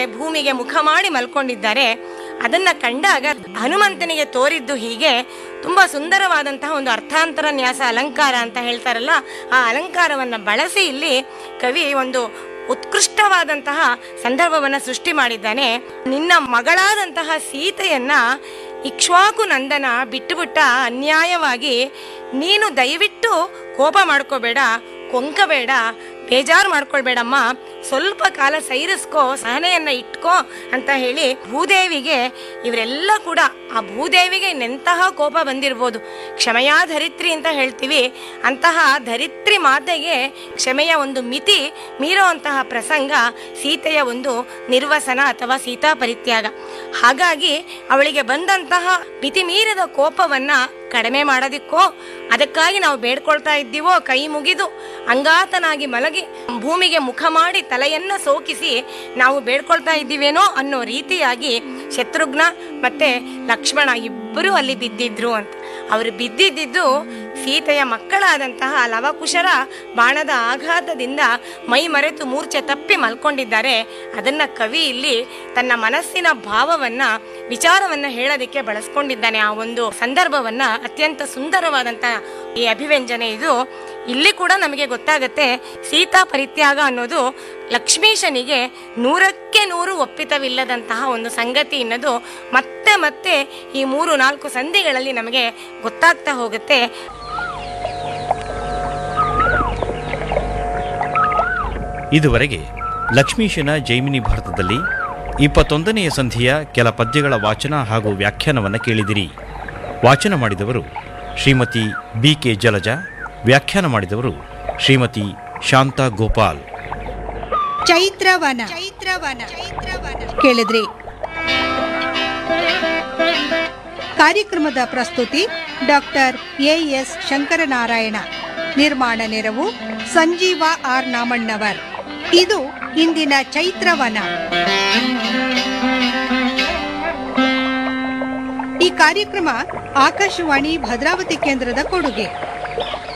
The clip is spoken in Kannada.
ಭೂಮಿಗೆ ಮುಖ ಮಾಡಿ ಮಲ್ಕೊಂಡಿದ್ದಾರೆ ಅದನ್ನ ಕಂಡಾಗ ಹನುಮಂತನಿಗೆ ತೋರಿದ್ದು ಹೀಗೆ ತುಂಬಾ ಸುಂದರವಾದಂತಹ ಒಂದು ಅರ್ಥಾಂತರ ನ್ಯಾಸ ಅಲಂಕಾರ ಅಂತ ಹೇಳ್ತಾರಲ್ಲ ಆ ಅಲಂಕಾರವನ್ನ ಬಳಸಿ ಇಲ್ಲಿ ಕವಿ ಒಂದು ಉತ್ಕೃಷ್ಟವಾದಂತಹ ಸಂದರ್ಭವನ್ನ ಸೃಷ್ಟಿ ಮಾಡಿದ್ದಾನೆ ನಿನ್ನ ಮಗಳಾದಂತಹ ಸೀತೆಯನ್ನ ಇಕ್ಷ್ವಾಕು ನಂದನ ಬಿಟ್ಟುಬಿಟ್ಟ ಅನ್ಯಾಯವಾಗಿ ನೀನು ದಯವಿಟ್ಟು ಕೋಪ ಮಾಡ್ಕೋಬೇಡ ಕೊಂಕಬೇಡ ಬೇಜಾರು ಮಾಡ್ಕೊಳ್ಬೇಡಮ್ಮ ಸ್ವಲ್ಪ ಕಾಲ ಸೈರಿಸ್ಕೋ ಸಹನೆಯನ್ನ ಇಟ್ಕೋ ಅಂತ ಹೇಳಿ ಭೂದೇವಿಗೆ ಇವರೆಲ್ಲ ಕೂಡ ಆ ಭೂದೇವಿಗೆ ನೆಂತಹ ಕೋಪ ಬಂದಿರ್ಬೋದು ಕ್ಷಮೆಯ ಧರಿತ್ರಿ ಅಂತ ಹೇಳ್ತೀವಿ ಅಂತಹ ಧರಿತ್ರಿ ಮಾತೆಗೆ ಕ್ಷಮೆಯ ಒಂದು ಮಿತಿ ಮೀರುವಂತಹ ಪ್ರಸಂಗ ಸೀತೆಯ ಒಂದು ನಿರ್ವಸನ ಅಥವಾ ಸೀತಾ ಪರಿತ್ಯಾಗ ಹಾಗಾಗಿ ಅವಳಿಗೆ ಬಂದಂತಹ ಮಿತಿ ಮೀರಿದ ಕೋಪವನ್ನ ಕಡಿಮೆ ಮಾಡೋದಿಕ್ಕೋ ಅದಕ್ಕಾಗಿ ನಾವು ಬೇಡ್ಕೊಳ್ತಾ ಇದ್ದೀವೋ ಕೈ ಮುಗಿದು ಅಂಗಾತನಾಗಿ ಮಲಗಿ ಭೂಮಿಗೆ ಮುಖ ಮಾಡಿ ತಲೆಯನ್ನ ಸೋಕಿಸಿ ನಾವು ಬೇಡ್ಕೊಳ್ತಾ ಇದ್ದೀವೇನೋ ಅನ್ನೋ ರೀತಿಯಾಗಿ ಶತ್ರುಘ್ನ ಮತ್ತೆ ಲಕ್ಷ್ಮಣ ಇಬ್ಬರು ಅಲ್ಲಿ ಬಿದ್ದಿದ್ರು ಅಂತ ಅವರು ಬಿದ್ದಿದ್ದು ಸೀತೆಯ ಮಕ್ಕಳಾದಂತಹ ಲವಕುಶರ ಬಾಣದ ಆಘಾತದಿಂದ ಮೈ ಮರೆತು ಮೂರ್ಛೆ ತಪ್ಪಿ ಮಲ್ಕೊಂಡಿದ್ದಾರೆ ಅದನ್ನ ಕವಿ ಇಲ್ಲಿ ತನ್ನ ಮನಸ್ಸಿನ ಭಾವವನ್ನ ವಿಚಾರವನ್ನ ಹೇಳೋದಕ್ಕೆ ಬಳಸ್ಕೊಂಡಿದ್ದಾನೆ ಆ ಒಂದು ಸಂದರ್ಭವನ್ನ ಅತ್ಯಂತ ಸುಂದರವಾದಂತಹ ಈ ಅಭಿವ್ಯಂಜನೆ ಇದು ಇಲ್ಲಿ ಕೂಡ ನಮಗೆ ಗೊತ್ತಾಗತ್ತೆ ಸೀತಾ ಪರಿತ್ಯಾಗ ಅನ್ನೋದು ಲಕ್ಷ್ಮೀಶನಿಗೆ ನೂರಕ್ಕೆ ನೂರು ಒಪ್ಪಿತವಿಲ್ಲದಂತಹ ಒಂದು ಸಂಗತಿ ಅನ್ನೋದು ಮತ್ತೆ ಮತ್ತೆ ಈ ಮೂರು ನಾಲ್ಕು ಸಂಧಿಗಳಲ್ಲಿ ನಮಗೆ ಗೊತ್ತಾಗ್ತಾ ಹೋಗುತ್ತೆ ಇದುವರೆಗೆ ಲಕ್ಷ್ಮೀಶನ ಜೈಮಿನಿ ಭಾರತದಲ್ಲಿ ಇಪ್ಪತ್ತೊಂದನೆಯ ಸಂಧಿಯ ಕೆಲ ಪದ್ಯಗಳ ವಾಚನ ಹಾಗೂ ವ್ಯಾಖ್ಯಾನವನ್ನು ಕೇಳಿದಿರಿ ವಾಚನ ಮಾಡಿದವರು ಶ್ರೀಮತಿ ಬಿ ಕೆ ಜಲಜ ವ್ಯಾಖ್ಯಾನ ಮಾಡಿದವರು ಶ್ರೀಮತಿ ಶಾಂತಾ ಗೋಪಾಲ್ ಚೈತ್ರವನ ಚೈತ್ರವನ ಕೇಳಿದ್ರಿ ಕಾರ್ಯಕ್ರಮದ ಪ್ರಸ್ತುತಿ ಡಾಕ್ಟರ್ ಎ ಎಸ್ ಶಂಕರನಾರಾಯಣ ನಿರ್ಮಾಣ ನೆರವು ಸಂಜೀವ ಆರ್ ನಾಮಣ್ಣವರ್ ಇದು ಇಂದಿನ ಚೈತ್ರವನ ಈ ಕಾರ್ಯಕ್ರಮ ಆಕಾಶವಾಣಿ ಭದ್ರಾವತಿ ಕೇಂದ್ರದ ಕೊಡುಗೆ